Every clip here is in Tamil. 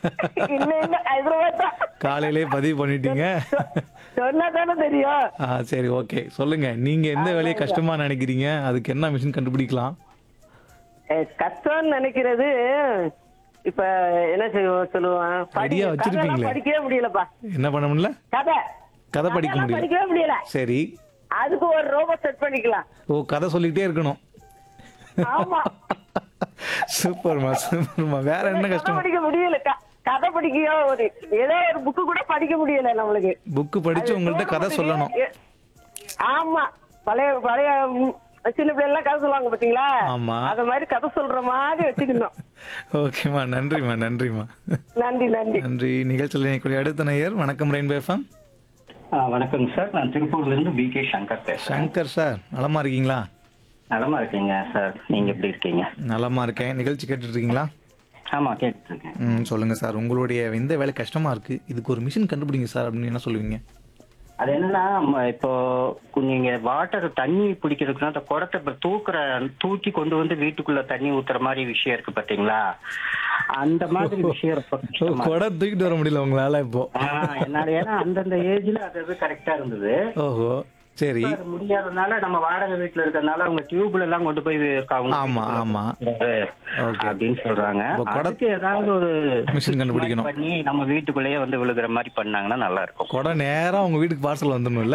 இல்ல இல்ல ஹைதராபாத் தான் காலையிலே பதிவு பண்ணிட்டீங்க சொன்னா தானே தெரியும் ஆ சரி ஓகே சொல்லுங்க நீங்க எந்த வேலையை கஷ்டமா நினைக்கிறீங்க அதுக்கு என்ன மிஷின் கண்டுபிடிக்கலாம் அஹ், கஷ்டம்னு நினைக்கிறது இப்ப என்ன செய்வோம் சொல்லுவான் படி- Idea வச்சிருப்பீங்களே. கதைலாம் படிக்கவே முடியலப்பா என்ன பண்ண முடியல கதை கதை படிக்க கதைலாம் முடியல படிக்கவே முடியல சரி அதுக்கு ஒரு ரோபோ செட் பண்ணிக்கலாம் ஓ கதை சொல்லிக்கிட்டே இருக்கணும் ஆமா சூப்பர்மா சூப்பர்மா வேற என்ன கதை கஷ்டம் படிக்க முடியல க- கதை படிக்க ஒரு ஏதோ ஒரு புக்கு கூட படிக்க முடியல நம்மளுக்கு புக்கு படிச்சு உங்கள்ட்ட கதை சொல்லணும் எ- ஆமா பழைய பழைய ம், சின்ன பிள்ளை எல்லாம் கதை சொல்லுவாங்க பாத்தீங்களா ஆமா. அத மாதிரி கதை சொல்ற மாதிரி வச்சுக்கணும் ஓகேம்மா நன்றிம்மா நன்றிம்மா நன்றி நன்றி நன்றி நிகழ்ச்சியில் இணைக்கூடிய அடுத்த நேயர் வணக்கம் ரெயின்போ எஃப்எம் ஆ, வணக்கங்க சார் நான் திருப்பூர்ல இருந்து பி கே சங்கர் பேசுறேன் சங்கர் சார் நலமா இருக்கீங்களா நலமா இருக்கீங்க சார் நீங்க எப்படி இருக்கீங்க நலமா இருக்கேன் நிகழ்ச்சி கேட்டுட்டு இருக்கீங்களா ஆமா கேட்டுட்டு இருக்கேன் ம் சொல்லுங்க சார் உங்களுடைய எந்த வேலை கஷ்டமா இருக்கு இதுக்கு ஒரு மிஷின் கண்டுபிடிங்க சார் அப்படின்னு என்ன சொல்லுவீங்க அது என்னன்னா ம, இப்போ கு- நீங்க வாட்டர் தண்ணி பிடிக்கிறதுக்குன்னா அந்த குடத்தை இப்ப தூக்குற தூக்கி கொண்டு வந்து வீட்டுக்குள்ள தண்ணி ஊத்துற மாதிரி விஷயம் இருக்கு பாத்தீங்களா அந்த மாதிரி விஷயம் ரொம்ப ஓ, கஷ்டமா கொடை தூக்கிட்டு வர முடியல உங்களால இப்போ ஆ, என்னால ஏன்னா அந்தந்த ஏஜ்ல அது அது கரெக்டா இருந்தது ஓஹோ சரி அது முடியாததுனால நம்ம வாடகை வீட்டுல இருக்கறதுனால அவங்க டியூப்ல எல்லாம் கொண்டு போய் அவங்க ஆமா ஆமா Okay. அப்படின்னு சொல்றாங்க அப்ப குட- அதுக்கு ஏதாவது ஒரு மிஷின் கண்டுபிடிக்கணும் பண்ணி நம்ம வீட்டுக்குள்ளேயே வந்து விழுகிற மாதிரி பண்ணாங்கன்னா நல்லா இருக்கும் கொடை நேரா உங்க வீட்டுக்கு பார்சல் வந்துடணும்ல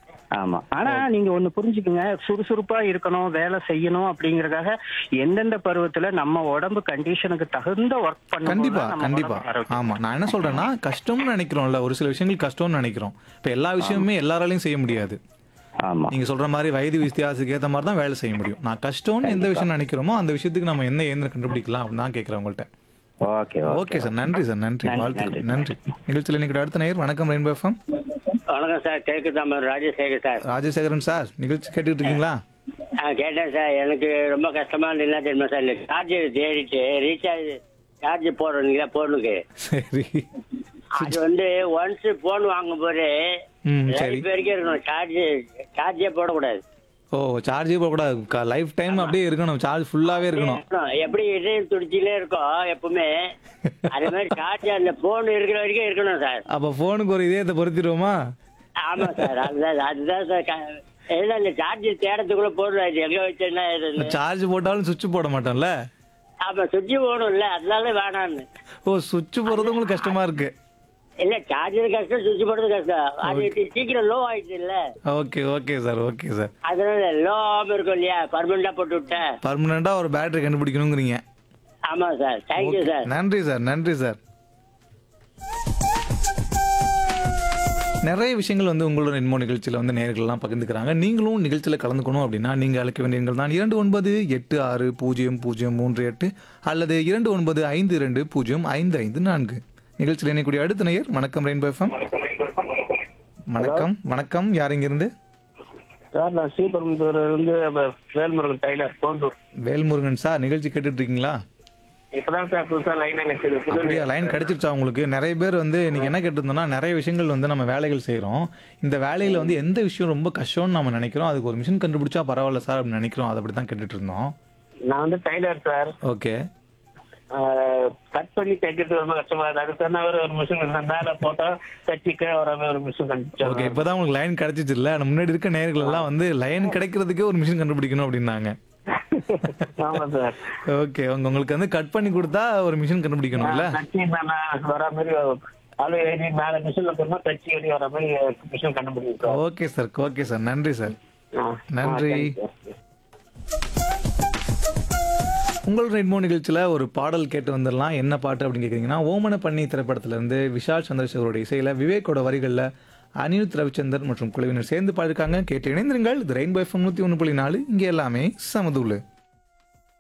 ஆமா ஆனா நீங்க ஒண்ணு புரிஞ்சுக்குங்க சுறுசுறுப்பா இருக்கணும் வேலை செய்யணும் அப்படிங்கறதுக்காக எந்தெந்த பருவத்துல நம்ம உடம்பு கண்டிஷனுக்கு தகுந்த ஒர்க் பண்ண கண்டிப்பா கண்டிப்பா ஆமா நான் என்ன சொல்றேன்னா கஷ்டம்னு நினைக்கிறோம்ல ஒரு சில விஷயங்கள் கஷ்டம்னு நினைக்கிறோம் இப்ப எல்லா விஷயமுமே எல்லாராலையும் செய்ய முடியாது ஆமா நீங்க சொல்ற மாதிரி வயது வித்தியாசத்துக்கு ஏத்த மாதிரி தான் வேலை செய்ய முடியும் நான் கஷ்டம்னு எந்த விஷயம் நினைக்கிறோமோ அந்த விஷயத்துக்கு நம்ம என்ன இயந்திரம் கண்டுபிடிக்கலாம் அப்படின்னு தான் கேட்கிறேன் உங்கள்ட்ட ஓகே ஓகே சார் நன்றி சார் நன்றி நன்றி, வாழ்த்துக்கள் நன்றி நிகழ்ச்சியில் இன்னைக்கு அடுத்த நேயர் வணக்கம் ரெயின்போ எஃப்எம் வணக்கம் சார் கேக்குதா ராஜசேகர் சார் ராஜசேகரன் சார் நிகழ்ச்சி கேட்டுட்டு இருக்கீங்களா ஆ கேட்டேன் சார் எனக்கு ரொம்ப கஷ்டமா இருந்தது என்ன தெரியுமா சார் இந்த சார்ஜர் தேடிட்டு ரீசார்ஜ் சார்ஜ் போடுறீங்களா போனுக்கு சரி அது வந்து ஒன்ஸ் போன் வாங்கும் போது ம் சரி லைஃப் வரைக்கும் இருக்கணும் சார்ஜ் சார்ஜே போடக்கூடாது ஓ சார்ஜே போகக்கூடாது லைஃப் டைம் அப்படியே இருக்கணும் சார்ஜ் ஃபுல்லாவே இருக்கணும் இருக்கணும். எப்படி இதயம் துடிச்சிலே இருக்கோ எப்பவுமே அதே மாதிரி சார்ஜ் அந்த போன் இருக்கிற வரைக்கும் இருக்கணும் சார் அப்ப போனுக்கு ஒரு இதயத்தை பொருத்திடுவோமா ஆமா சார் அதுதான் அதுதான் சார் க- எல்லாம் இந்த சார்ஜ் தேடத்துக்குள்ள போடுறாரு எங்க வச்சேன்னா இது சார்ஜ் போட்டாலும் சுவிட்ச் போட மாட்டோம்ல ஆமா சுவிட்ச் போகணும்ல அதனால வேணான்னு ஓ சுவிட்ச் போறது உங்களுக்கு கஷ்டமா இருக்கு இல்ல சார்ஜர் கஷ்டம் சுவிட்ச் போடுறது கஷ்டம் அது சீக்கிரம் லோ ஆயிடுச்சு இல்ல okay okay sir okay sir அதனால லோ ஆகாம இருக்கும் இல்லையா பர்மனண்டா போட்டு விட்டேன் பர்மனண்டா ஒரு பேட்டரி கண்டுபிடிக்கணுங்கிறீங்க ஆமா சார் தேங்க்யூ Okay. சார் நன்றி சார் நன்றி சார் நிறைய விஷயங்கள் வந்து உங்களோட இன்மோ நிகழ்ச்சியில் வந்து நேர்கள்லாம் பகிர்ந்துக்கிறாங்க நீங்களும் நிகழ்ச்சியில் கலந்துக்கணும் அப்படின்னா நீங்கள் அழைக்க வேண்டிய எண்கள் தான் இரண்டு ஒன்பது எட்டு ஆறு பூஜ்ஜியம் பூஜ்ஜியம் மூன்று எட்டு அல்லது இரண்டு ஒன்பது ஐந்து இரண்டு பூஜ்ஜியம் ஐந்து ஐந்து நான்கு நிகழ்ச்சியில் இணையக்கூடிய அடுத்த நேயர் வணக்கம் ரெயின்போ எஃப்எம் வணக்கம் வணக்கம் யார் இங்கிருந்து சார் நான் ஸ்ரீபெரும்புதூர்ல இருந்து வேல்முருகன் டைலர் கோண்டூர் வேல்முருகன் சார் நிகழ்ச்சி கேட்டுட்டு இருக்கீங்களா இப்பதான் சார் புதுசா லைன் எனக்கு அப்படியா லைன் கிடைச்சிருச்சா உங்களுக்கு நிறைய பேர் வந்து இன்னைக்கு என்ன கேட்டிருந்தோம்னா நிறைய விஷயங்கள் வந்து நம்ம வேலைகள் செய்கிறோம் இந்த வேலையில வந்து எந்த விஷயம் ரொம்ப கஷ்டம்னு நம்ம நினைக்கிறோம் அதுக்கு ஒரு மிஷின் கண்டுபிடிச்சா பரவாயில்ல சார் அப்படின்னு நினைக்கிறோம் அதை அப்படி தான் கேட்டுட்டு இருந்தோம் நான் வந்து டைலர் சார் ஓகே கட் பண்ணி தைக்கிறது ரொம்ப கஷ்டமா இருக்கு அதுக்கு தகுந்த மாதிரி ஒரு மிஷின் மேல போட்டா தச்சு கீழே வர மாதிரி ஒரு மிஷின் ஓகே கண்டுபிடிச்சோம் இப்போதான் உங்களுக்கு லைன் கிடைச்சிச்சு இல்ல நம்ம முன்னாடி இருக்க நேர்கள் எல்லாம் வந்து லைன் கிடைக்கிறதுக்கே ஒரு மிஷின் கண்டுபிடிக்கணும் அப்படின்னாங்க ஆமா சார் ஓகே உங்க உங்களுக்கு வந்து கட் பண்ணி கொடுத்தா ஒரு மிஷின் கண்டுபிடிக்கணும் இல்ல தச்சு மேல வர மாதிரி அளவு எழுதி மேல மிஷின்ல போனா தச்சு எழுதி வர மாதிரி மிஷின் கண்டுபிடிக்கும் ஓகே சார் ஓகே சார் நன்றி சார் சார் நன்றி. உங்கள் ரெட்மோ நிகழ்ச்சியில் ஒரு பாடல் கேட்டு வந்துடலாம் என்ன பாட்டு அப்படின்னு கேட்குறீங்கன்னா ஓமன பண்ணி திரைப்படத்திலிருந்து விஷால் சந்திரசேகரோட இசையில் விவேக்கோட வரிகளில் அனிருத் ரவிச்சந்தர் மற்றும் குழுவினர் சேர்ந்து பாடிருக்காங்க கேட்டு இணைந்திருங்கள் இது ரெயின்போ எஃப்எம் நூற்றி ஒன்று புள்ளி நாலு இங்கே எல்லாமே சமதூளு